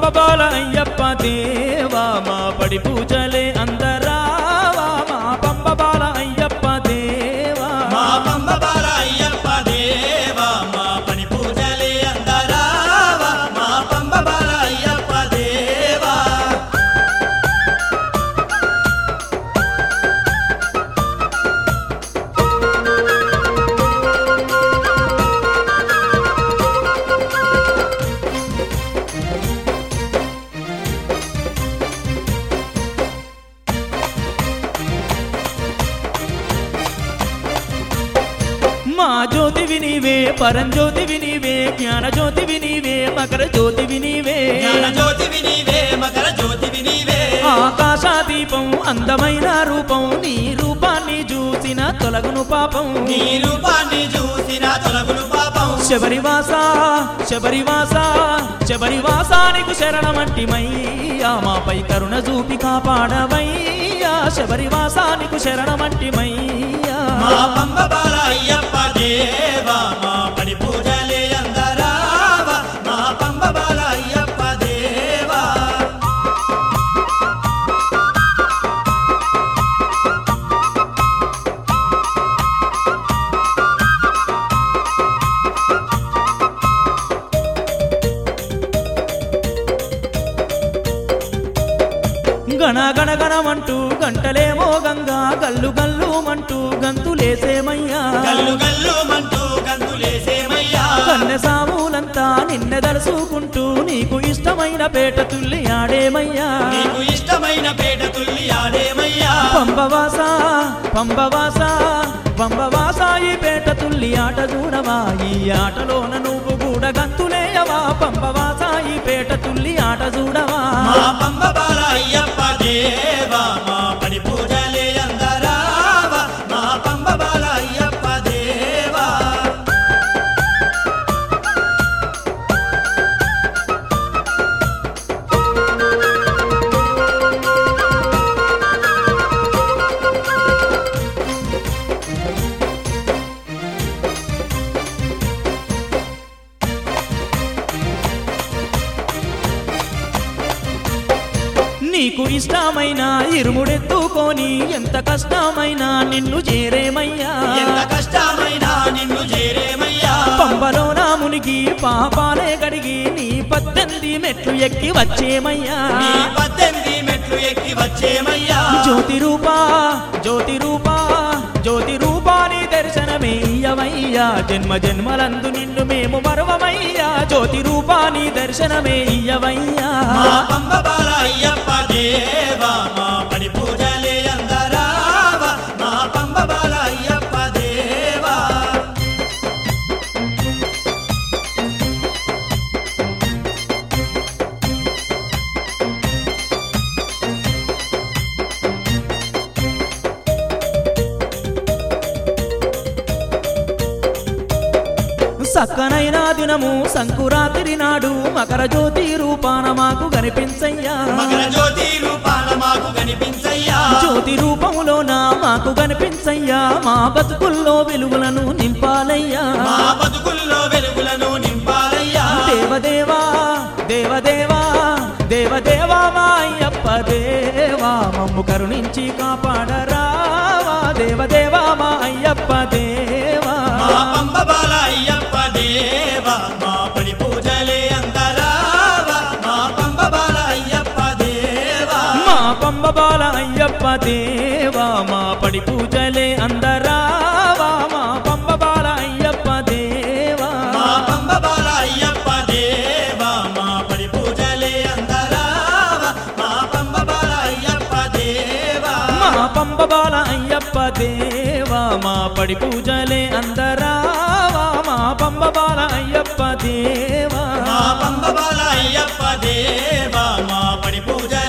పంబబాల అయ్యప్ప దేవా మా పడి పూజలే అందరావా మా పంబబాల అయ్యప్ప దేవా మా పంబబాల అయ్యప్ప దేవా మా పని పూజలే అందరావా మా పంబబాల అయ్యప్ప దేవా మా జ్యోతివి నీవే పరంజ్యోతివి నీవే జ్ఞాన జ్యోతివి నీవే మకర జ్యోతివి నీవే జ్ఞాన జ్యోతివి నీవే మకర జ్యోతివి నీవే ఆకాశదీపం అందమైన రూపం నీ రూపాన్ని చూసిన తొలగును పాపం నీ రూపాన్ని చూసిన తొలగులు పాపం శబరివాస శబరివాస శబరివాసానికి శరణమంటిమయ్యా మాపై కరుణ చూపి కాపాడవయ్యా శబరివాసానికి శరణమంటిమయ్యా మా పంబబాల అయ్యప్ప దేవా మా పని పూజలే అందరావా మా పంబబాల అయ్యప్ప దేవా గణ గణ గణమంటూ గంటలేమో గంగా గల్లు గల్లు మంటూ గంతులేసేమయ్యా గల్లు గల్లు మంటూ గంతులేసేమయ్యా కన్నె సాములంతా నిన్నె దలుసుకుంటూ నీకు ఇష్టమైన పేట తుల్లి ఆడేమయ్యా నీకు ఇష్టమైన పేట తుల్లి ఆడేమయ్యా పంబవాస పంబవాస పంబవాస ఈ పేట తుల్లి ఆట చూడవా ఈ ఆటలోన నువ్వు కూడా గంతులేయవా పంబవాస ఈ పేట తుల్లి ఆట చూడవా మా పంబబాల అయ్యప్ప దేవా మా పని పూజలే అందరావా మా పంబబాల అయ్యప్ప దేవా నీకు ఇష్టమైన ఇరుముడెత్తుకొని ఎంత కష్టమైనా నిన్ను చేరేమయ్యా ఎంత కష్టమైనా నిన్ను చేరేమయ్యా పంబలో నా మునిగి పాపాలే కడిగి నీ పద్దెనిమిది మెట్లు ఎక్కి వచ్చేమయ్యా నీ పద్దెనిమిది మెట్లు ఎక్కి వచ్చేమయ్యా జ్యోతి రూపా జ్యోతి రూపా జ్యోతి రూపాని దర్శనమే ఇయ్యవయ్యా జన్మ జన్మలందు నిన్ను మేము మరవమయ్యా జ్యోతి రూపాని దర్శనమే ఇయ్యవయ్యా మా పంబబాల అయ్యప్ప దేవా మా పని పూజలే అందరావా మా పంబబాల అయ్యప్ప దేవా సక్కనైన దినము సంకురాత్రి నాడు మకర జ్యోతి రూపాన మాకు కనిపించయ్యా మకర జ్యోతి రూపాన మాకు కనిపించయ్యా జ్యోతి రూపములోన మాకు కనిపించయ్యా మా బతుకుల్లో వెలుగులను నింపాలయ్యా మా బతుకుల్లో వెలుగులను నింపాలయ్యా దేవదేవా దేవదేవా దేవదేవా మా అయ్యప్ప దేవా మమ్ము కరుణించి కాపాడరావా దేవదేవా మా అయ్యప్ప దేవా మా పంబబాల అయ్యప్ప దేవా మా పని పూజలే అందరావా మా పంబబాల అయ్యప్ప దేవా మా పంబబాల అయ్యప్ప దేవా మా పడి పూజలే అందరావా మా పంబబాల అయ్యప్ప దేవా మా పంబబాల అయ్యప్ప దేవా మా పని పూజలే అందరావా మా పంబబాల అయ్యప్ప దేవా మా పంబబాల అయ్యప్ప దేవా మా పడి పూజలే అందరావా మా పంబబాల అయ్యప్ప దేవా మా పంబబాల అయ్యప్ప దేవా మా పని పూజలే